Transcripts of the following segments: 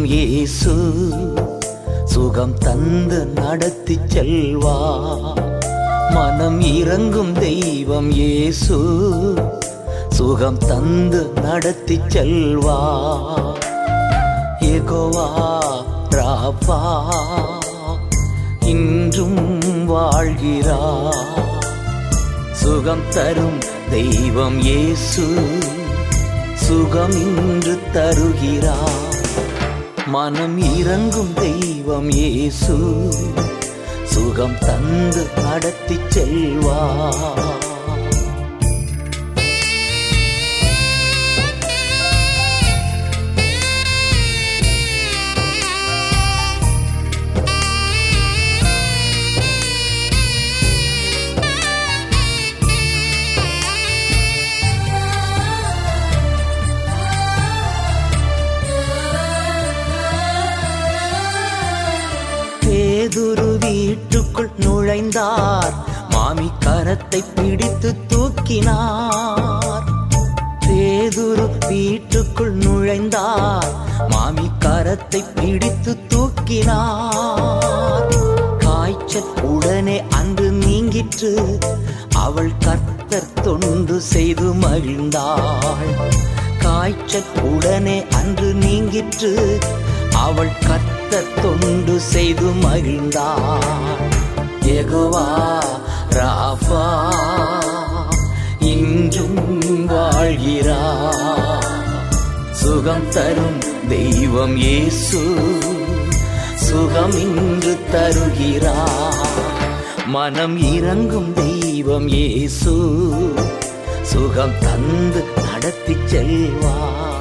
தெய்வம் இயேசு சுகம் தந்து நடத்தி செல்வா மனம் இறங்கும் தெய்வம் இயேசு சுகம் தந்து நடத்தி செல்வா எகோவா ராபா இன்றும் வாழ்கிறா சுகம் தரும் தெய்வம் இயேசு சுகம் இன்று தருகிறா மனம் இறங்கும் தெய்வம் இயேசு சுகம் தந்து நடத்தி செல்வா பேதுரு வீட்டுக்குள் நுழைந்தார் மாமி கரத்தை பிடித்து தூக்கினார் பேதுரு வீட்டுக்குள் நுழைந்தார் மாமி கரத்தை பிடித்து தூக்கினார் காய்ச்சல் உடனே அன்று நீங்கிற்று அவள் கர்த்தர் தொண்டு செய்து மகிழ்ந்தாள் காய்ச்சல் உடனே அன்று நீங்கிற்று அவள் கர்த்தர் தொண்டு செய்து மகிழ்ந்தாள் எகுவா ராஃபா இன்றும் வாழ்கிறா சுகம் தரும் தெய்வம் இயேசு சுகம் இன்று தருகிறா மனம் இறங்கும் தெய்வம் இயேசு சுகம் தந்து நடத்தி செல்வா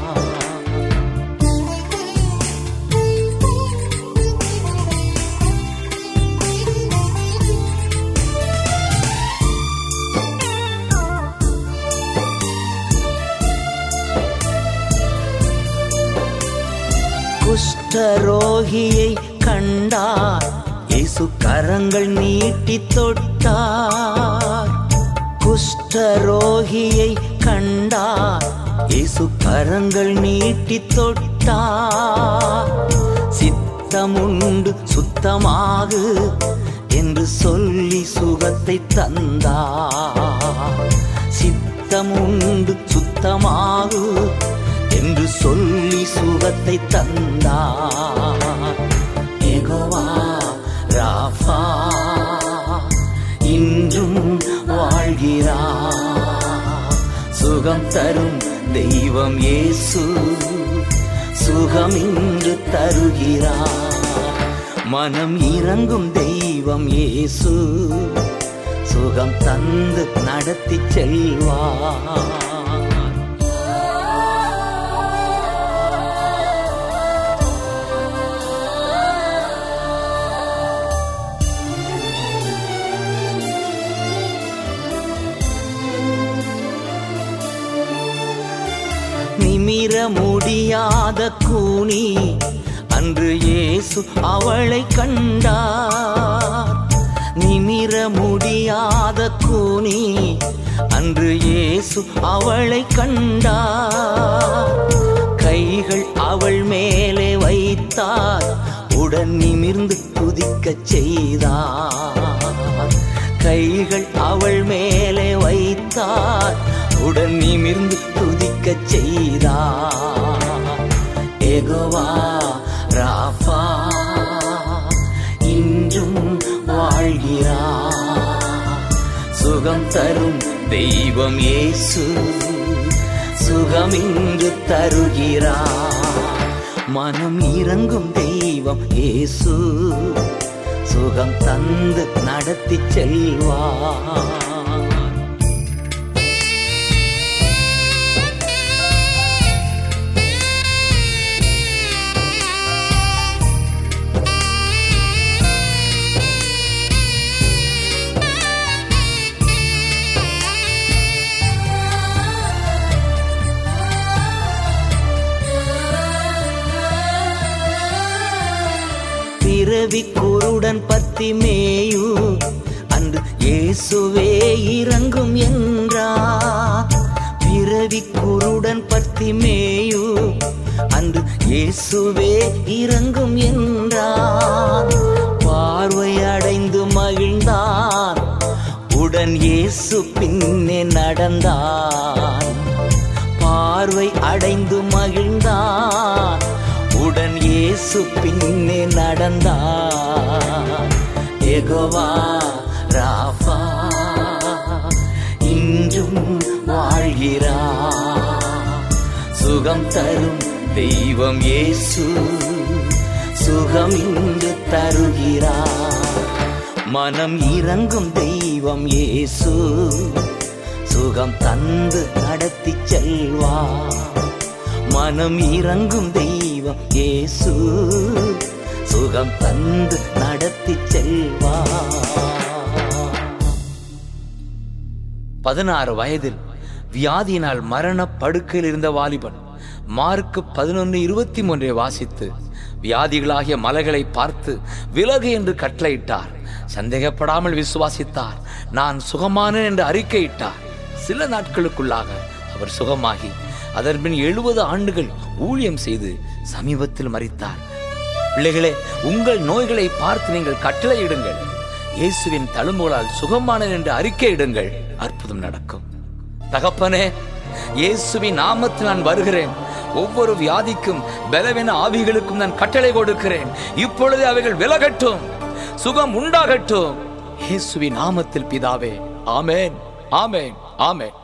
குஷ்டரோகியை கண்டார் இயேசு கரங்கள் நீட்டி தொட்டார் குஷ்டரோகியை கண்டார் இயேசு கரங்கள் நீட்டி தொட்டார் சித்தமுண்டு சுத்தமாகு என்று சொல்லி சுகத்தை தந்தார் சித்தமுண்டு சுத்தமாகு என்று சொல்லி சுகத்தை தந்தார் எகோவா ராஃபா இன்றும் வாழ்கிறா சுகம் தரும் தெய்வம் இயேசு சுகம் இன்று தருகிறா மனம் இறங்கும் தெய்வம் இயேசு சுகம் தந்து நடத்தி செல்வார் நிமிர முடியாத கூனி அன்று இயேசு அவளை கண்டார் நிமிர முடியாத கூனி அன்று இயேசு அவளை கண்டார் கைகள் அவள் மேலே வைத்தார் உடன் நிமிர்ந்து குதிக்கச் செய்தார் கைகள் அவள் மேலே வைத்தார் உடன் நிமிர்ந்து துதிக்கச் செய்தார் எகோவா ராஃபா இன்றும் வாழ்கிறார் சுகம் தரும் தெய்வம் இயேசு சுகம் இன்று தருகிறார் மனம் இறங்கும் தெய்வம் இயேசு சுகம் தந்து நடத்தி செல்வார் பிறவி குருடன் பத்தி மேயு அன்று இயேசுவே இறங்கும் என்றார் பிறவி குருடன் பத்தி மேயு அன்று இயேசுவே இறங்கும் என்றான் பார்வை அடைந்து மகிழ்ந்தான் உடன் இயேசு பின்னே நடந்தான் பார்வை அடைந்து மகிழ்ந்தான் உடன் இயேசு பின்னே நடந்தான் எகோவா ராஃபா இன்றும் வாழ்கிறார் சுகம் தரும் தெய்வம் இயேசு சுகம் இன்று தருகிறார் மனம் இறங்கும் தெய்வம் இயேசு சுகம் தந்து நடத்தி செல்வா மனம் இறங்கும் தெய்வம் இயேசு சுகம் தந்து நடத்தி செல்வா பதினாறு வயதில் வியாதியினால் மரண படுக்கையில் இருந்த வாலிபன் மார்க்கு பதினொன்று இருபத்தி மூன்றை வாசித்து வியாதிகளாகிய மலைகளை பார்த்து விலகு என்று கட்டளையிட்டார் சந்தேகப்படாமல் விசுவாசித்தார் நான் சுகமானேன் என்று அறிக்கையிட்டார் சில நாட்களுக்குள்ளாக அவர் சுகமாகி அதன்பின் எழுபது ஆண்டுகள் ஊழியம் செய்து சமீபத்தில் மறித்தார் பிள்ளைகளே உங்கள் நோய்களை பார்த்து நீங்கள் கட்டளையிடுங்கள் இயேசுவின் தழும்புகளால் சுகமானேன் என்று அறிக்கையிடுங்கள் அற்புதம் நடக்கும் தகப்பனே இயேசுவின் நாமத்தில் நான் வருகிறேன் ஒவ்வொரு வியாதிக்கும் பலவீன ஆவிகளுக்கும் நான் கட்டளை கொடுக்கிறேன் இப்பொழுதே அவைகள் விலகட்டும் சுகம் உண்டாகட்டும் இயேசுவின் நாமத்தில் பிதாவே ஆமென் ஆமென் ஆமென்